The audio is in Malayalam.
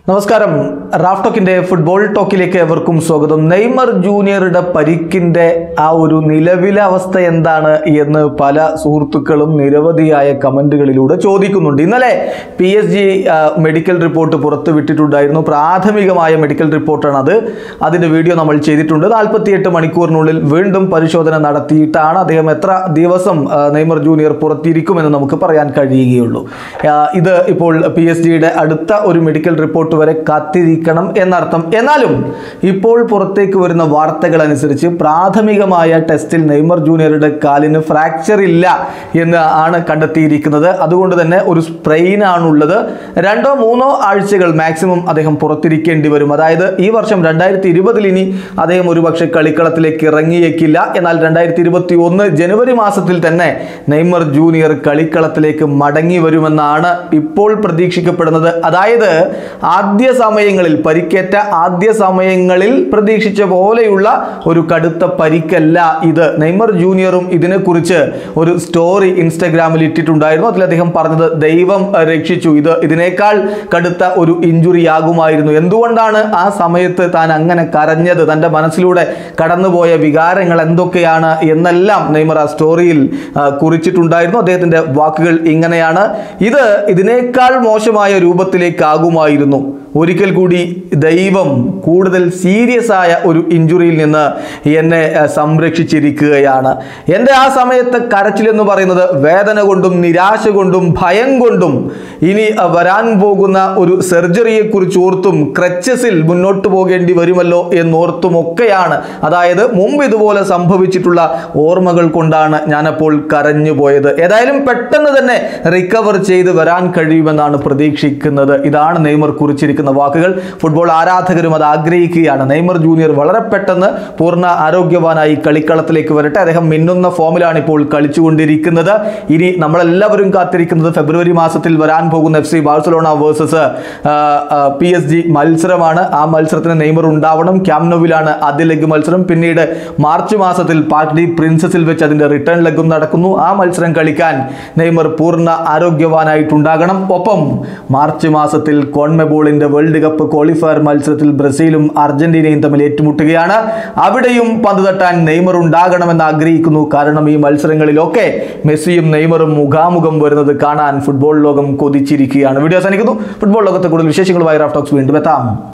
നമസ്കാരം റാഫ് ടോക്കിന്റെ ഫുട്ബോൾ ടോക്കിലേക്ക് എവർക്കും സ്വാഗതം നെയ്മർ ജൂനിയറുടെ പരിക്കിന്റെ ആ ഒരു നിലവിലെ അവസ്ഥ എന്താണ് എന്ന് പല സുഹൃത്തുക്കളും നിരവധിയായ കമന്റുകളിലൂടെ ചോദിക്കുന്നുണ്ട് ഇന്നലെ P S G medical report പുറത്തുവിട്ടിട്ടുണ്ടായിരുന്നു പ്രാഥമികമായ മെഡിക്കൽ റിപ്പോർട്ടാണ് അത് അതിന്റെ വീഡിയോ നമ്മൾ ചെയ്തിട്ടുണ്ട് നാൽപ്പത്തിയെട്ട് മണിക്കൂറിനുള്ളിൽ വീണ്ടും പരിശോധന നടത്തിയിട്ടാണ് അദ്ദേഹം എത്ര ദിവസം ആ, നെയ്മർ ജൂനിയർ പുറത്തിരിക്കുമെന്ന് നമുക്ക് പറയാൻ കഴിയുകയുള്ളൂ ആ, ഇത് ഇപ്പോൾ പി എസ് ജിയുടെ അടുത്ത ഒരു മെഡിക്കൽ റിപ്പോർട്ട് വരെ കാത്തിരിക്കണം എന്നർത്ഥം എന്നാലും ഇപ്പോൾ പുറത്തേക്ക് വരുന്ന വാർത്തകൾ അനുസരിച്ച് പ്രാഥമികമായ ടെസ്റ്റിൽ നെയ്മർ ജൂനിയറുടെ കാലിന് ഫ്രാക്ചർ ഇല്ല എന്ന് ആണ് കണ്ടെത്തിയിരിക്കുന്നത് അതുകൊണ്ട് തന്നെ ഒരു സ്പ്രെയിൻ ആണുള്ളത് രണ്ടോ മൂന്നോ ആഴ്ചകൾ മാക്സിമം അദ്ദേഹം പുറത്തിരിക്കേണ്ടി വരും അതായത് ഈ വർഷം രണ്ടായിരത്തി ഇരുപതിൽ ഇനി അദ്ദേഹം ഒരുപക്ഷെ കളിക്കളത്തിലേക്ക് ഇറങ്ങിയേക്കില്ല എന്നാൽ രണ്ടായിരത്തി ഇരുപത്തി ഒന്ന് ജനുവരി മാസത്തിൽ തന്നെ നെയ്മർ ജൂനിയർ കളിക്കളത്തിലേക്ക് മടങ്ങി വരുമെന്നാണ് ഇപ്പോൾ പ്രതീക്ഷിക്കപ്പെടുന്നത് അതായത് ആദ്യ സമയങ്ങളിൽ പരിക്കേറ്റ ആദ്യ സമയങ്ങളിൽ പ്രതീക്ഷിച്ച പോലെയുള്ള ഒരു കടുത്ത പരിക്കല്ല ഇത് നെയ്മർ ജൂനിയറും ഇതിനെക്കുറിച്ച് ഒരു സ്റ്റോറി ഇൻസ്റ്റഗ്രാമിൽ ഇട്ടിട്ടുണ്ടായിരുന്നു അതിൽ അദ്ദേഹം പറഞ്ഞത് ദൈവം രക്ഷിച്ചു ഇത് ഇതിനേക്കാൾ കടുത്ത ഒരു ഇഞ്ചുറി ആകുമായിരുന്നു എന്തുകൊണ്ടാണ് ആ സമയത്ത് താൻ അങ്ങനെ കരഞ്ഞത് തൻ്റെ മനസ്സിലൂടെ കടന്നുപോയ വികാരങ്ങൾ എന്തൊക്കെയാണ് എന്നെല്ലാം നെയ്മർ ആ സ്റ്റോറിയിൽ ആ, കുറിച്ചിട്ടുണ്ടായിരുന്നു അദ്ദേഹത്തിൻ്റെ വാക്കുകൾ ഇങ്ങനെയാണ് ഇത് ഇതിനേക്കാൾ മോശമായ രൂപത്തിലേക്കാകുമായിരുന്നു ഒരിക്കൽ കൂടി ദൈവം കൂടുതൽ സീരിയസ് ആയ ഒരു ഇഞ്ചുറിയിൽ നിന്ന് എന്നെ ആ, സംരക്ഷിച്ചിരിക്കുകയാണ് എൻ്റെ ആ സമയത്തെ കരച്ചിലെന്ന് പറയുന്നത് വേദന കൊണ്ടും നിരാശ കൊണ്ടും ഭയം കൊണ്ടും ഇനി ആ, വരാൻ പോകുന്ന ഒരു സർജറിയെ കുറിച്ച് ഓർത്തും ക്രച്ചസിൽ മുന്നോട്ട് പോകേണ്ടി വരുമല്ലോ എന്നോർത്തും ഒക്കെയാണ് അതായത് മുമ്പ് ഇതുപോലെ സംഭവിച്ചിട്ടുള്ള ഓർമ്മകൾ കൊണ്ടാണ് ഞാനപ്പോൾ കരഞ്ഞു പോയത് ഏതായാലും പെട്ടെന്ന് തന്നെ റിക്കവർ ചെയ്ത് വരാൻ കഴിയുമെന്നാണ് പ്രതീക്ഷിക്കുന്നത് ഇതാണ് നെയ്മർ കുറിച്ചിരിക്കുന്ന വാക്കുകൾ ഫുട്ബോൾ ആരാധകരും അത് ആഗ്രഹിക്കുകയാണ് നെയ്മർ ജൂനിയർ വളരെ പെട്ടെന്ന് പൂർണ്ണ ആരോഗ്യവാനായി കളിക്കളത്തിലേക്ക് വരട്ടെ അദ്ദേഹം മിന്നുന്ന ഫോമിലാണ് ഇപ്പോൾ കളിച്ചുകൊണ്ടിരിക്കുന്നത് ഇനി നമ്മളെല്ലാവരും കാത്തിരിക്കുന്നത് ഫെബ്രുവരി മാസത്തിൽ വരാൻ പോകുന്ന F C Barcelona versus P S G മത്സരമാണ് ആ മത്സരത്തിന് നെയ്മർ ഉണ്ടാവണം ക്യാംനോവിലാണ് ആദ്യ ലെഗ് മത്സരം പിന്നീട് മാർച്ച് മാസത്തിൽ പാർക്ക് ഡി പ്രിൻസസിൽ വെച്ച് അതിന്റെ റിട്ടേൺ ലെഗും നടക്കുന്നു ആ മത്സരം കളിക്കാൻ നെയ്മർ പൂർണ്ണ ആരോഗ്യവാനായിട്ടുണ്ടാകണം ഒപ്പം മാർച്ച് മാസത്തിൽ കോൺമെബോളിന്റെ വേൾഡ് കപ്പ് ക്വാളിഫയർ മത്സരത്തിൽ ബ്രസീലും അർജന്റീനയും തമ്മിൽ ഏറ്റുമുട്ടുകയാണ് അവിടെയും പന്ത് തട്ടാൻ നെയ്മർ ഉണ്ടാകണമെന്ന് ആഗ്രഹിക്കുന്നു കാരണം ഈ മത്സരങ്ങളിലൊക്കെ മെസ്സിയും നെയ്മറും മുഖാമുഖം വരുന്നത് കാണാൻ ഫുട്ബോൾ ലോകം കൊതിച്ചിരിക്കുകയാണ് വീഡിയോ അവസാനിക്കുന്നു ഫുട്ബോൾ ലോകത്തെ കൂടുതൽ വിശേഷങ്ങളുമായി റാഫ് ടോക്സ് വീണ്ടും എത്താം